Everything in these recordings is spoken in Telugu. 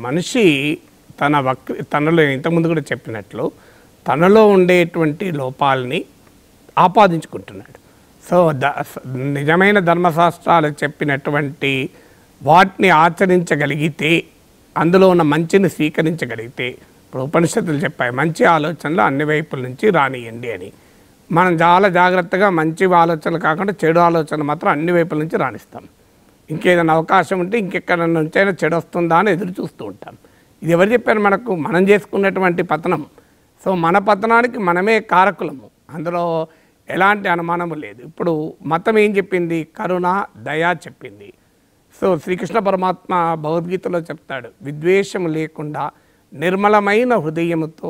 మనిషి తన వక్ తనలో ఇంతకుముందు కూడా చెప్పినట్లు తనలో ఉండేటువంటి లోపాలని ఆపాదించుకుంటున్నాడు సో ద స- నిజమైన ధర్మశాస్త్రాలు చెప్పినటువంటి వాటిని ఆచరించగలిగితే అందులో ఉన్న మంచిని స్వీకరించగలిగితే ఇప్పుడు ఉపనిషత్తులు చెప్పాయి మంచి ఆలోచనలు అన్ని వైపుల నుంచి రానియండి అని మనం చాలా జాగ్రత్తగా మంచి ఆలోచనలు కాకుండా చెడు ఆలోచనలు మాత్రం అన్ని వైపుల నుంచి రాణిస్తాం ఇంకేదైనా అవకాశం ఉంటే ఇంకెక్కడ నుంచైనా చెడు వస్తుందా అని ఎదురు చూస్తూ ఉంటాం ఇది ఎవరు చెప్పారు మనకు మనం చేసుకున్నటువంటి పతనం సో మన పతనానికి మనమే కారకులము అందులో ఎలాంటి అనుమానము లేదు ఇప్పుడు మతం ఏం చెప్పింది కరుణ దయ చెప్పింది సో శ్రీకృష్ణ పరమాత్మ భగవద్గీతలో చెప్తాడు విద్వేషం లేకుండా నిర్మలమైన హృదయముతో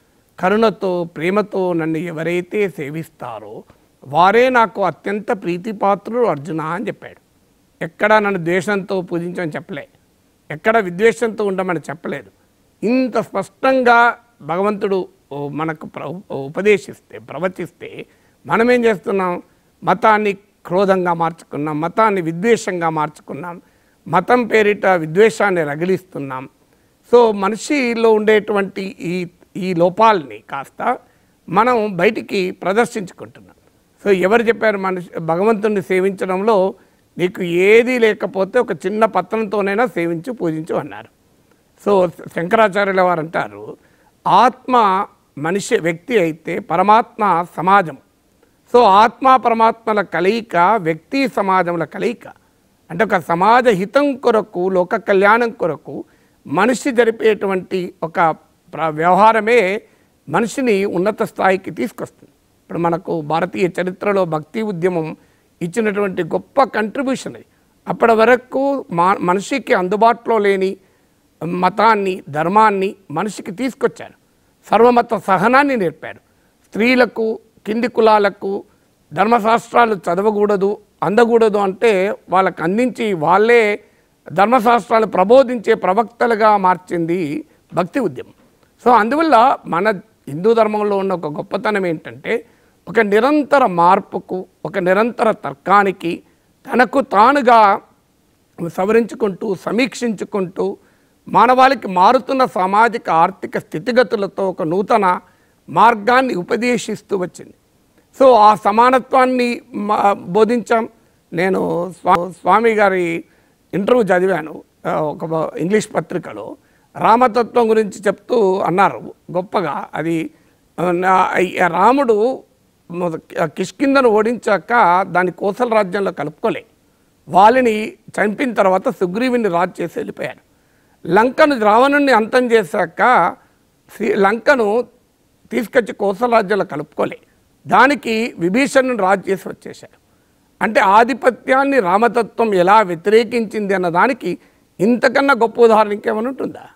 కరుణతో ప్రేమతో నన్ను ఎవరైతే సేవిస్తారో వారే నాకు అత్యంత ప్రీతిపాత్రులు అర్జున అని చెప్పాడు ఎక్కడ నన్ను ద్వేషంతో పూజించమని చెప్పలే ఎక్కడ విద్వేషంతో ఉండమని చెప్పలేదు ఇంత స్పష్టంగా భగవంతుడు ఓ మనకు ప్ర ఉపదేశిస్తే ప్రవచిస్తే మనం ఏం చేస్తున్నాం మతాన్ని క్రోధంగా మార్చుకున్నాం మతాన్ని విద్వేషంగా మార్చుకున్నాం మతం పేరిట విద్వేషాన్ని రగిలిస్తున్నాం సో మనిషిలో ఉండేటువంటి ఈ ఈ లోపాలని కాస్త మనం బయటికి ప్రదర్శించుకుంటున్నాం సో ఎవరు చెప్పారు మనిషి భగవంతుడిని సేవించడంలో నీకు ఏదీ లేకపోతే ఒక చిన్న పత్రంతోనైనా సేవించు పూజించు అన్నారు సో శంకరాచార్యుల వారు అంటారు ఆత్మ మనిషి వ్యక్తి అయితే పరమాత్మ సమాజం సో ఆత్మ పరమాత్మల కలయిక వ్యక్తి సమాజముల కలయిక అంటే ఒక సమాజ హితం కొరకు లోక కళ్యాణం కొరకు మనిషి జరిపేటువంటి ఒక ప్ర- వ్యవహారమే మనిషిని ఉన్నత స్థాయికి తీసుకొస్తుంది ఇప్పుడు మనకు భారతీయ చరిత్రలో భక్తి ఉద్యమం ఇచ్చినటువంటి గొప్ప కంట్రిబ్యూషన్ అది అప్పటి వరకు మా మనిషికి అందుబాటులో లేని మతాన్ని ధర్మాన్ని మనిషికి తీసుకొచ్చారు సర్వమత సహనాన్ని నేర్పారు స్త్రీలకు కింది కులాలకు ధర్మశాస్త్రాలు చదవకూడదు అందకూడదు అంటే వాళ్ళకు అందించి వాళ్ళే ధర్మశాస్త్రాలు ప్రబోధించే ప్రవక్తలుగా మార్చింది భక్తి ఉద్యమం సో అందువల్ల మన హిందూ ధర్మంలో ఉన్న ఒక గొప్పతనం ఏంటంటే ఒక నిరంతర మార్పుకు ఒక నిరంతర తర్కానికి తనకు తానుగా సవరించుకుంటూ సమీక్షించుకుంటూ మానవాళికి మారుతున్న సామాజిక ఆర్థిక స్థితిగతులతో ఒక నూతన మార్గాన్ని ఉపదేశిస్తూ వచ్చింది సో ఆ సమానత్వాన్ని మా- బోధించాం నేను స్వా స్వామి గారి ఇంటర్వ్యూ చదివాను ఆ, ఒక బ- ఇంగ్లీష్ పత్రికలో రామతత్వం గురించి చెప్తూ అన్నారు గొప్పగా అది ఆ, నా- ఈ రాముడు మొద- కిష్కిందను ఓడించాక దాన్ని కోసల రాజ్యంలో కలుపుకోలే వాళ్ళని చంపిన తర్వాత సుగ్రీవుని రాజు చేసి వెళ్ళిపోయారు లంకను రావణుణ్ణి అంతం చేశాక శ్రీ లంకను తీసుకొచ్చి కోసల రాజ్యంలో కలుపుకోలే దానికి విభీషణుని రాజు చేసి వచ్చేశారు అంటే ఆధిపత్యాన్ని రామతత్వం ఎలా వ్యతిరేకించింది అన్న దానికి ఇంతకన్నా గొప్ప ఉదాహరణ ఇంకేమైనా ఉంటుందా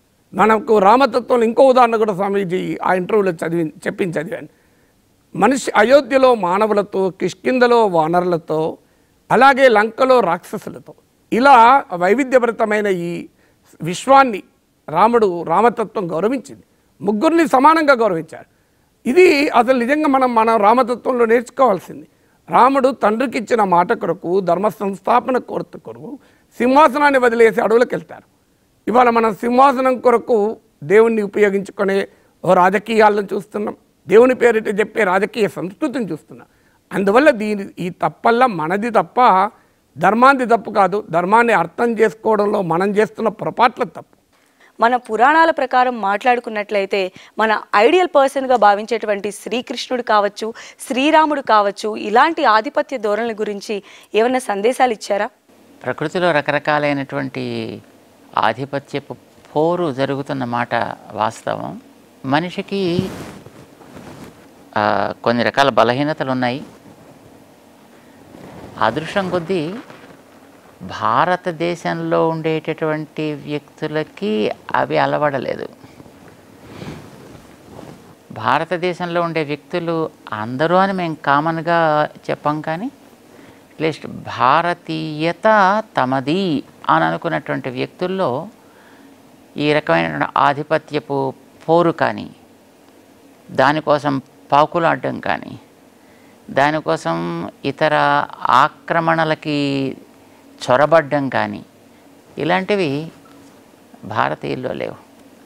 మనకు రామతత్వంలో ఇంకో ఉదాహరణ కూడా స్వామీజీ ఆ ఇంటర్వ్యూలో చదివి చెప్పించి చదివాను మనిషి అయోధ్యలో మానవులతో కిష్కిందలో వానరులతో అలాగే లంకలో రాక్షసులతో ఇలా వైవిధ్యభరితమైన ఈ విశ్వాన్ని రాముడు రామతత్వం గౌరవించింది ముగ్గురిని సమానంగా గౌరవించారు ఇది అసలు నిజంగా మనం మన రామతత్వంలో నేర్చుకోవాల్సింది రాముడు తండ్రికి ఇచ్చిన మాట కొరకు ధర్మ సంస్థాపన కొరత కొరకు సింహాసనాన్ని వదిలేసి అడవులకు వెళ్తారు ఇవాళ మనం సింహాసనం కొరకు దేవుణ్ణి ఉపయోగించుకునే ఓ రాజకీయాలను చూస్తున్నాం దేవుని పేరిట చెప్పే రాజకీయ సంస్కృతిని చూస్తున్నాం అందువల్ల దీని ఈ తప్పల్లా మనది తప్ప ధర్మాంది తప్పు కాదు ధర్మాన్ని అర్థం చేసుకోవడంలో మనం చేస్తున్న పొరపాట్ల తప్పు మన పురాణాల ప్రకారం మాట్లాడుకున్నట్లయితే మన ఐడియల్ పర్సన్గా భావించేటువంటి శ్రీకృష్ణుడు కావచ్చు శ్రీరాముడు కావచ్చు ఇలాంటి ఆధిపత్య ధోరణుల గురించి ఏమైనా సందేశాలు ఇచ్చారా ప్రకృతిలో రకరకాలైనటువంటి ఆధిపత్యపు పోరు జరుగుతున్న మాట వాస్తవం మనిషికి ఆ, కొన్ని రకాల బలహీనతలు ఉన్నాయి అదృష్టం కొద్దీ భారతదేశంలో ఉండేటటువంటి వ్యక్తులకి అవి అలవడలేదు భారతదేశంలో ఉండే వ్యక్తులు అందరూ అని మేము కామన్గా చెప్పాం కానీ అట్లీస్ట్ భారతీయత తమది అని అనుకున్నటువంటి వ్యక్తుల్లో ఈ రకమైన ఆధిపత్యపు పోరు కానీ దానికోసం పాకులాడడం కానీ దానికోసం ఇతర ఆక్రమణలకి చొరబడ్డం కానీ ఇలాంటివి భారతీయుల్లో లేవు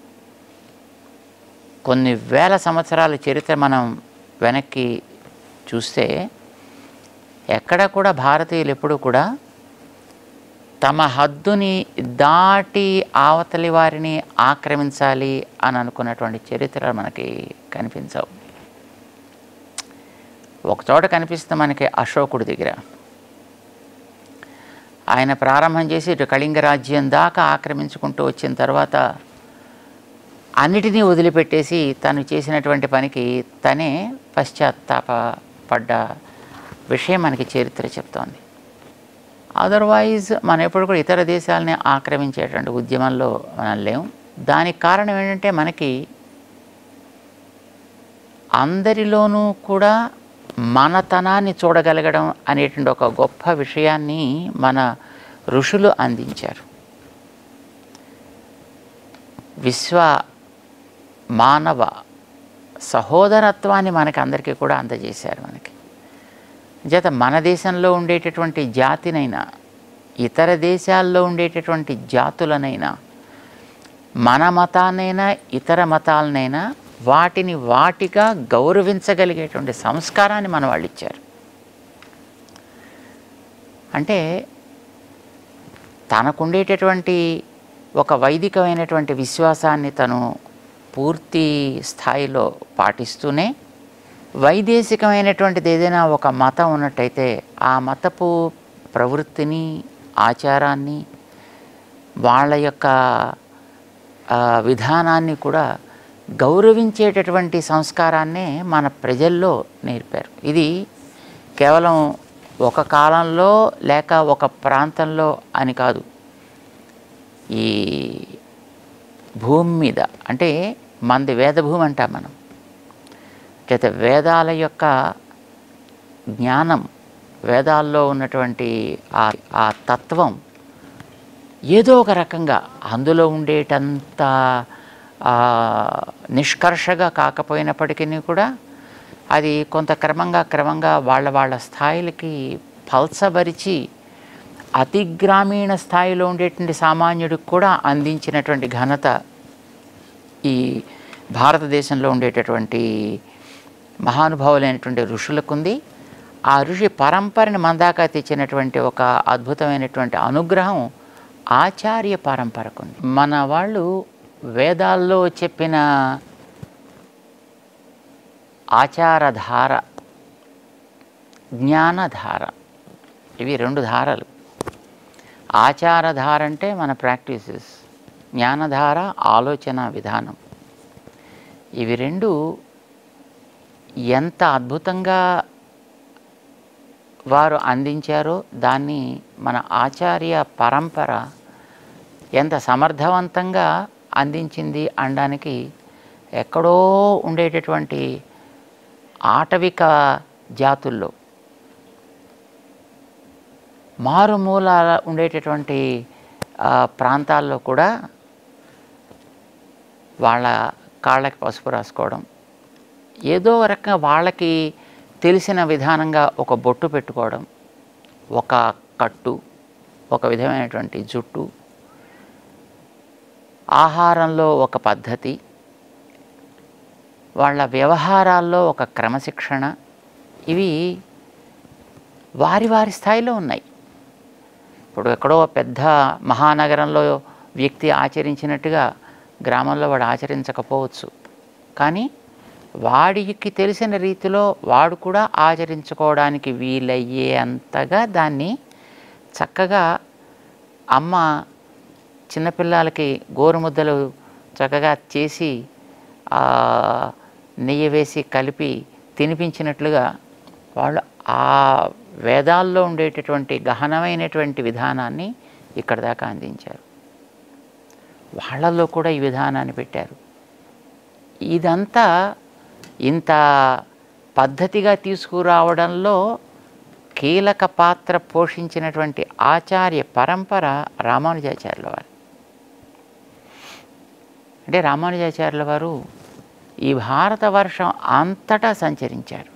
కొన్ని వేల సంవత్సరాల చరిత్ర మనం వెనక్కి చూస్తే ఎక్కడ కూడా భారతీయులు ఎప్పుడూ కూడా తమ హద్దుని దాటి ఆవతలి వారిని ఆక్రమించాలి అని అనుకున్నటువంటి చరిత్ర మనకి కనిపించవు ఒకచోట కనిపిస్తుంది మనకి అశోకుడి దగ్గర ఆయన ప్రారంభం చేసి ఇటు కళింగ రాజ్యం దాకా ఆక్రమించుకుంటూ వచ్చిన తర్వాత అన్నిటినీ వదిలిపెట్టేసి తను చేసినటువంటి పనికి తనే పశ్చాత్తాప పడ్డ విషయం మనకి చరిత్ర చెప్తోంది అదర్వైజ్ మనం ఎప్పుడు కూడా ఇతర దేశాలని ఆక్రమించేటువంటి ఉద్యమంలో మనం లేము దానికి కారణం ఏంటంటే మనకి అందరిలోనూ కూడా మనతనాన్ని చూడగలగడం అనేటువంటి ఒక గొప్ప విషయాన్ని మన ఋషులు అందించారు విశ్వ మానవ సహోదరత్వాన్ని మనకి అందరికీ కూడా అందజేశారు మనకి చేత మన దేశంలో ఉండేటటువంటి జాతినైనా ఇతర దేశాల్లో ఉండేటటువంటి జాతులనైనా మన మతాన్నైనా ఇతర మతాలనైనా వాటిని వాటిగా గౌరవించగలిగేటువంటి సంస్కారాన్ని మన వాళ్ళు ఇచ్చారు అంటే తనకుండేటటువంటి ఒక వైదికమైనటువంటి విశ్వాసాన్ని తను పూర్తి స్థాయిలో పాటిస్తూనే వైదేశికమైనటువంటిది ఏదైనా ఒక మతం ఉన్నట్టయితే ఆ మతపు ప్రవృత్తిని ఆచారాన్ని వాళ్ళ యొక్క ఆ, విధానాన్ని కూడా గౌరవించేటటువంటి సంస్కారాన్నే మన ప్రజల్లో నేర్పారు ఇది కేవలం ఒక కాలంలో లేక ఒక ప్రాంతంలో అని కాదు ఈ భూమి మీద అంటే మనది వేదభూమి అంటాం మనం అయితే వేదాల యొక్క జ్ఞానం వేదాల్లో ఉన్నటువంటి ఆ ఆ తత్వం ఏదో ఒక రకంగా అందులో ఉండేటంత ఆ, నిష్కర్షగా కాకపోయినప్పటికీ కూడా అది కొంత క్రమంగా క్రమంగా వాళ్ళ వాళ్ళ స్థాయిలకి పల్సబరిచి అతి గ్రామీణ స్థాయిలో ఉండేటువంటి సామాన్యుడికి కూడా అందించినటువంటి ఘనత ఈ భారతదేశంలో ఉండేటటువంటి మహానుభావులైనటువంటి ఋషులకు ఉంది ఆ ఋషి పరంపరని మన దాకా తెచ్చినటువంటి ఒక అద్భుతమైనటువంటి అనుగ్రహం ఆచార్య పరంపరకు ఉంది మన వాళ్ళు వేదాల్లో చెప్పిన ఆచారధార జ్ఞానధార ఇవి రెండు ధారలు ఆచారధార అంటే మన ప్రాక్టీసెస్ జ్ఞానధార ఆలోచన విధానం ఇవి రెండు ఎంత అద్భుతంగా వారు అందించారో దాన్ని మన ఆచార్య పరంపర ఎంత సమర్థవంతంగా అందించింది అనడానికి ఎక్కడో ఉండేటటువంటి ఆటవిక జాతుల్లో మారుమూల ఉండేటటువంటి ఆ, ప్రాంతాల్లో కూడా వాళ్ళ కాళ్ళకి పసుపు రాసుకోవడం ఏదో రకంగా వాళ్ళకి తెలిసిన విధానంగా ఒక బొట్టు పెట్టుకోవడం ఒక కట్టు ఒక విధమైనటువంటి జుట్టు ఆహారంలో ఒక పద్ధతి వాళ్ళ వ్యవహారాల్లో ఒక క్రమశిక్షణ ఇవి వారి వారి స్థాయిలో ఉన్నాయి ఇప్పుడు ఎక్కడో పెద్ద మహానగరంలో వ్యక్తి ఆచరించినట్టుగా గ్రామంలో వాడు ఆచరించకపోవచ్చు కానీ వాడికి తెలిసిన రీతిలో వాడు కూడా ఆచరించుకోవడానికి వీలయ్యే అంతగా దాన్ని చక్కగా అమ్మ చిన్నపిల్లలకి గోరుముద్దలు చక్కగా చేసి ఆ, నెయ్యి వేసి కలిపి తినిపించినట్లుగా వాళ్ళు ఆ వేదాల్లో ఉండేటటువంటి గహనమైనటువంటి విధానాన్ని ఇక్కడ దాకా అందించారు వాళ్ళల్లో కూడా ఈ విధానాన్ని పెట్టారు ఇదంతా ఇంత పద్ధతిగా తీసుకురావడంలో కీలక పాత్ర పోషించినటువంటి ఆచార్య పరంపర రామానుజాచార్యుల వారు అంటే రామానుజాచార్యుల వారు ఈ భారతవర్షం అంతటా సంచరించారు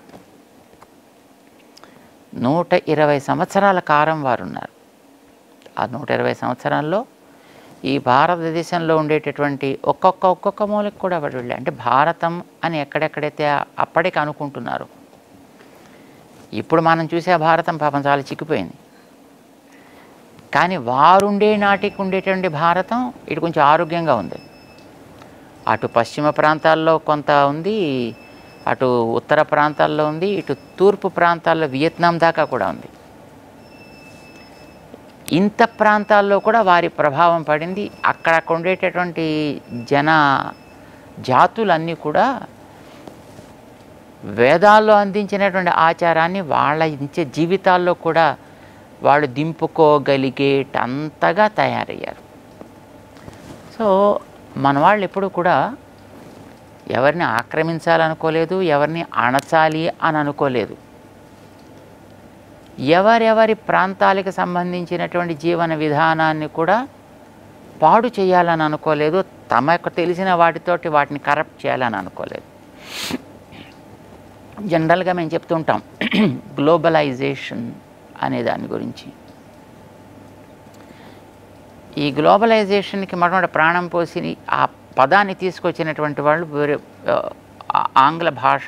నూట ఇరవై సంవత్సరాల కాలం వారు ఉన్నారు ఆ నూట ఇరవై సంవత్సరాల్లో ఈ భారతదేశంలో ఉండేటటువంటి ఒక్కొక్క ఒక్కొక్క మూలకి కూడా వాడు వెళ్ళి అంటే భారతం అని ఎక్కడెక్కడైతే అప్పటికి అనుకుంటున్నారు ఇప్పుడు మనం చూసే భారతం పాపం చాలా చిక్కిపోయింది కానీ వారుండే నాటికి ఉండేటువంటి భారతం ఇటు కొంచెం ఆరోగ్యంగా ఉంది అటు పశ్చిమ ప్రాంతాల్లో కొంత ఉంది అటు ఉత్తర ప్రాంతాల్లో ఉంది ఇటు తూర్పు ప్రాంతాల్లో వియత్నాం దాకా కూడా ఉంది ఇంత ప్రాంతాల్లో కూడా వారి ప్రభావం పడింది అక్కడక్కడ ఉండేటటువంటి జన జాతులన్నీ కూడా వేదాల్లో అందించినటువంటి ఆచారాన్ని వాళ్ళ నిత్య జీవితాల్లో కూడా వాళ్ళు దింపుకోగలిగేటంతగా తయారయ్యారు సో మన వాళ్ళు ఎప్పుడు కూడా ఎవరిని ఆక్రమించాలనుకోలేదు ఎవరిని అణచాలి అని అనుకోలేదు ఎవరెవరి ప్రాంతాలకు సంబంధించినటువంటి జీవన విధానాన్ని కూడా పాడు చేయాలని అనుకోలేదు తమకు తెలిసిన వాటితోటి వాటిని కరప్ట్ చేయాలని అనుకోలేదు జనరల్గా మేము చెప్తుంటాం గ్లోబలైజేషన్ అనే దాని గురించి ఈ గ్లోబలైజేషన్కి మొట్టమొదటి ప్రాణం పోసి ఆ పదాన్ని తీసుకొచ్చినటువంటి వాళ్ళు వేరే ఆ, ఆంగ్ల భాష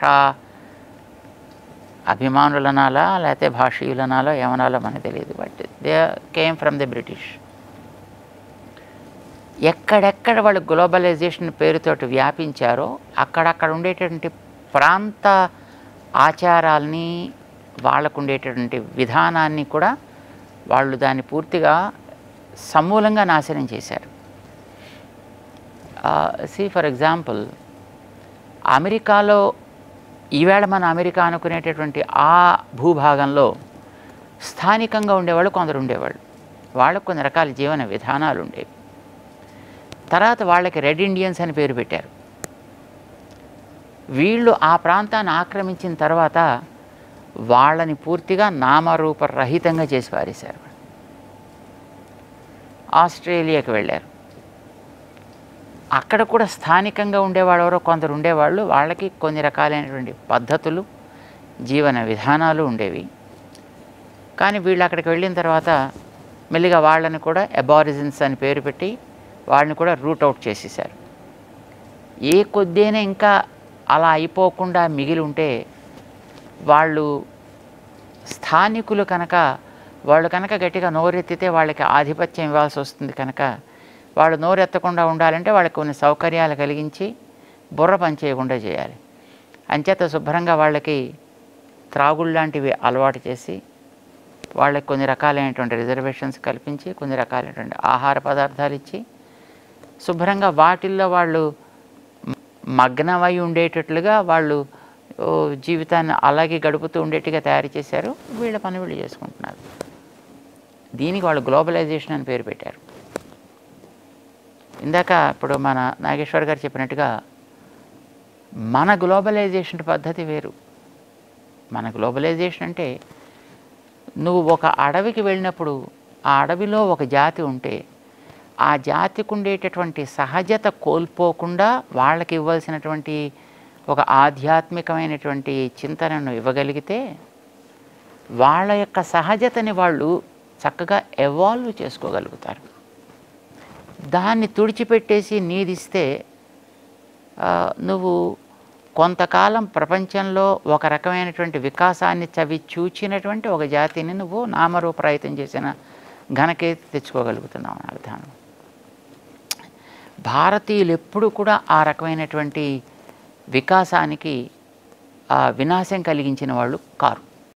అభిమానులనాలా లేకపోతే భాషీయులనాలో ఏమనాలో మనకు తెలియదు but they came from the British ఎక్కడెక్కడ వాళ్ళు గ్లోబలైజేషన్ పేరుతోటి వ్యాపించారో అక్కడక్కడ ఉండేటటువంటి ప్రాంత ఆచారాల్ని వాళ్ళకు ఉండేటటువంటి విధానాన్ని కూడా వాళ్ళు దాన్ని పూర్తిగా సమూలంగా నాశనం చేశారు సి ఫర్ ఎగ్జాంపుల్ అమెరికాలో ఈవేళ మన అమెరికా అనుకునేటటువంటి ఆ భూభాగంలో స్థానికంగా ఉండేవాళ్ళు కొందరు ఉండేవాళ్ళు వాళ్ళకు కొన్ని రకాల జీవన విధానాలు ఉండేవి తర్వాత వాళ్ళకి రెడ్ ఇండియన్స్ అని పేరు పెట్టారు వీళ్ళు ఆ ప్రాంతాన్ని ఆక్రమించిన తర్వాత వాళ్ళని పూర్తిగా నామరూప రహితంగా చేసి పారేశారు ఆస్ట్రేలియాకి వెళ్ళారు అక్కడ కూడా స్థానికంగా ఉండేవాళ్ళు ఎవరో కొందరు ఉండేవాళ్ళు వాళ్ళకి కొన్ని రకాలైనటువంటి పద్ధతులు జీవన విధానాలు ఉండేవి కానీ వీళ్ళు అక్కడికి వెళ్ళిన తర్వాత మెల్లిగా వాళ్ళని కూడా అబారిజిన్స్ అని పేరు పెట్టి వాళ్ళని కూడా రూట్ అవుట్ చేసేసారు ఏ కొద్దైనా ఇంకా అలా అయిపోకుండా మిగిలి ఉంటే వాళ్ళు స్థానికులు కనుక వాళ్ళు కనుక గట్టిగా నోరెత్తితే వాళ్ళకి ఆధిపత్యం ఇవ్వాల్సి వస్తుంది కనుక వాళ్ళు నోరెత్తకుండా ఉండాలంటే వాళ్ళకి కొన్ని సౌకర్యాలు కలిగించి బుర్ర పనిచేయకుండా చేయాలి అంచేత శుభ్రంగా వాళ్ళకి త్రాగుళ్ళు లాంటివి అలవాటు చేసి వాళ్ళకి కొన్ని రకాలైనటువంటి రిజర్వేషన్స్ కల్పించి కొన్ని రకాలైనటువంటి ఆహార పదార్థాలు ఇచ్చి శుభ్రంగా వాటిల్లో వాళ్ళు మ- మగ్నమై ఉండేటట్లుగా వాళ్ళు ఓ, జీవితాన్ని అలాగే గడుపుతూ ఉండేట్టుగా తయారు చేశారు వీళ్ళ పని వీళ్ళు చేసుకుంటున్నారు దీనికి వాళ్ళు గ్లోబలైజేషన్ అని పేరు పెట్టారు ఇందాక ఇప్పుడు మన నాగేశ్వర్ గారు చెప్పినట్టుగా మన గ్లోబలైజేషన్ పద్ధతి వేరు మన గ్లోబలైజేషన్ అంటే నువ్వు ఒక అడవికి వెళ్ళినప్పుడు ఆ అడవిలో ఒక జాతి ఉంటే ఆ జాతికి ఉండేటటువంటి సహజత కోల్పోకుండా వాళ్ళకి ఇవ్వాల్సినటువంటి ఒక ఆధ్యాత్మికమైనటువంటి చింతనను ఇవ్వగలిగితే వాళ్ళ యొక్క సహజతని వాళ్ళు చక్కగా ఎవాల్వ్ చేసుకోగలుగుతారు దాన్ని తుడిచిపెట్టేసి నీదిస్తే ఆ, నువ్వు కొంతకాలం ప్రపంచంలో ఒక రకమైనటువంటి వికాసాన్ని చవి చూచినటువంటి ఒక జాతిని నువ్వు నామరూపరహితం చేసిన ఘనకీర్తి తెచ్చుకోగలుగుతున్నావు నా విధానం భారతీయులు ఎప్పుడు కూడా ఆ రకమైనటువంటి వికాసానికి ఆ వినాశం కలిగించిన వాళ్ళు కారు